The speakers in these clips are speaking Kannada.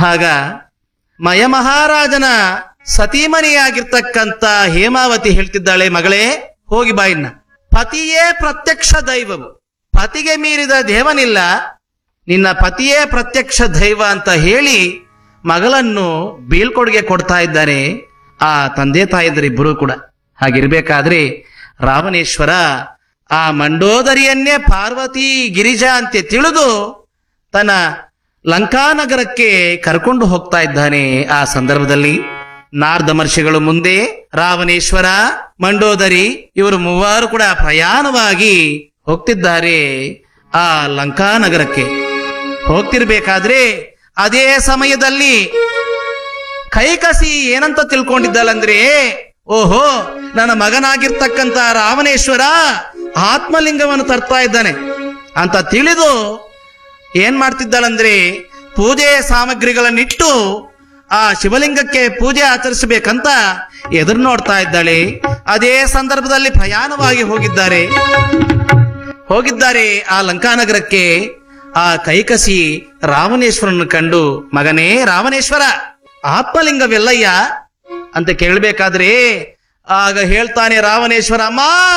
ಆಗ ಮಯಮಹಾರಾಜನ ಸತೀಮಣಿಯಾಗಿರ್ತಕ್ಕಂತ ಹೇಮಾವತಿ ಹೇಳ್ತಿದ್ದಾಳೆ ಮಗಳೇ ಹೋಗಿ ಬಾಯಿನ್ನ ಪತಿಯೇ ಪ್ರತ್ಯಕ್ಷ ದೈವವು ಪತಿಗೆ ಮೀರಿದ ದೇವನಿಲ್ಲ ನಿನ್ನ ಪತಿಯೇ ಪ್ರತ್ಯಕ್ಷ ದೈವ ಅಂತ ಹೇಳಿ ಮಗಳನ್ನು ಬೀಳ್ಕೊಡುಗೆ ಕೊಡ್ತಾ ಇದ್ದಾರೆ ಆ ತಂದೆ ತಾಯಿದರಿಬ್ಬರು ಕೂಡ ಹಾಗಿರ್ಬೇಕಾದ್ರೆ ರಾವಣೇಶ್ವರ ಆ ಮಂಡೋದರಿಯನ್ನೇ ಪಾರ್ವತಿ ಗಿರಿಜಾ ಅಂತೆ ತಿಳಿದು ತನ್ನ ಲಂಕಾನಗರಕ್ಕೆ ಕರ್ಕೊಂಡು ಹೋಗ್ತಾ ಇದ್ದಾನೆ ಆ ಸಂದರ್ಭದಲ್ಲಿ ನಾರ್ದ ಮರ್ಷಿಗಳು ಮುಂದೆ ರಾವಣೇಶ್ವರ ಮಂಡೋದರಿ ಇವರು ಮೂವರು ಕೂಡ ಪ್ರಯಾಣವಾಗಿ ಹೋಗ್ತಿದ್ದಾರೆ ಆ ಲಂಕಾನಗರಕ್ಕೆ ಹೋಗ್ತಿರ್ಬೇಕಾದ್ರೆ ಅದೇ ಸಮಯದಲ್ಲಿ ಕೈಕಸಿ ಏನಂತ ತಿಳ್ಕೊಂಡಿದ್ದಾಳಂದ್ರೆ ಓಹೋ ನನ್ನ ಮಗನಾಗಿರ್ತಕ್ಕಂತ ರಾವಣೇಶ್ವರ ಆತ್ಮಲಿಂಗವನ್ನು ತರ್ತಾ ಇದ್ದಾನೆ ಅಂತ ತಿಳಿದು ಏನ್ ಮಾಡ್ತಿದ್ದಾಳಂದ್ರೆ ಪೂಜೆ ಸಾಮಗ್ರಿಗಳನ್ನಿಟ್ಟು ಆ ಶಿವಲಿಂಗಕ್ಕೆ ಪೂಜೆ ಆಚರಿಸಬೇಕಂತ ಎದುರು ನೋಡ್ತಾ ಇದ್ದಾಳೆ ಅದೇ ಸಂದರ್ಭದಲ್ಲಿ ಪ್ರಯಾಣವಾಗಿ ಹೋಗಿದ್ದಾರೆ ಹೋಗಿದ್ದಾರೆ ಆ ಲಂಕಾನಗರಕ್ಕೆ ಆ ಕೈಕಸಿ ರಾವಣೇಶ್ವರನ ಕಂಡು ಮಗನೇ ರಾವಣೇಶ್ವರ ಆತ್ಮಲಿಂಗವೆಲ್ಲಯ್ಯ ಅಂತ ಕೇಳಬೇಕಾದ್ರೆ ಆಗ ಹೇಳ್ತಾನೆ ರಾವಣೇಶ್ವರ ಅಮ್ಮ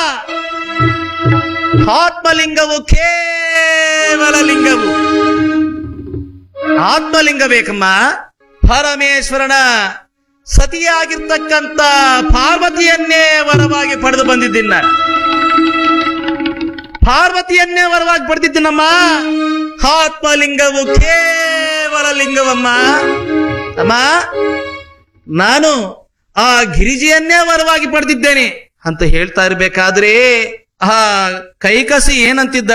ಆತ್ಮಲಿಂಗವು ಕೇವಲ ಲಿಂಗವು ಆತ್ಮಲಿಂಗ ಬೇಕಮ್ಮ ಪರಮೇಶ್ವರನ ಸತಿಯಾಗಿರ್ತಕ್ಕಂತ ಪಾರ್ವತಿಯನ್ನೇ ವರವಾಗಿ ಪಡೆದು ಬಂದಿದ್ದೀನಿ ನಾನು ಪಾರ್ವತಿಯನ್ನೇ ವರವಾಗಿ ಪಡೆದಿದ್ದೀನಮ್ಮ ಆತ್ಮಲಿಂಗವು ಕೇವಲ ಲಿಂಗವಮ್ಮ ಅಮ್ಮ ನಾನು ಆ ಗಿರಿಜೆಯನ್ನೇ ವರವಾಗಿ ಪಡೆದಿದ್ದೇನೆ ಅಂತ ಹೇಳ್ತಾ ಇರ್ಬೇಕಾದ್ರೆ ಆ ಕೈಕಸಿ ಏನಂತಿದ್ದ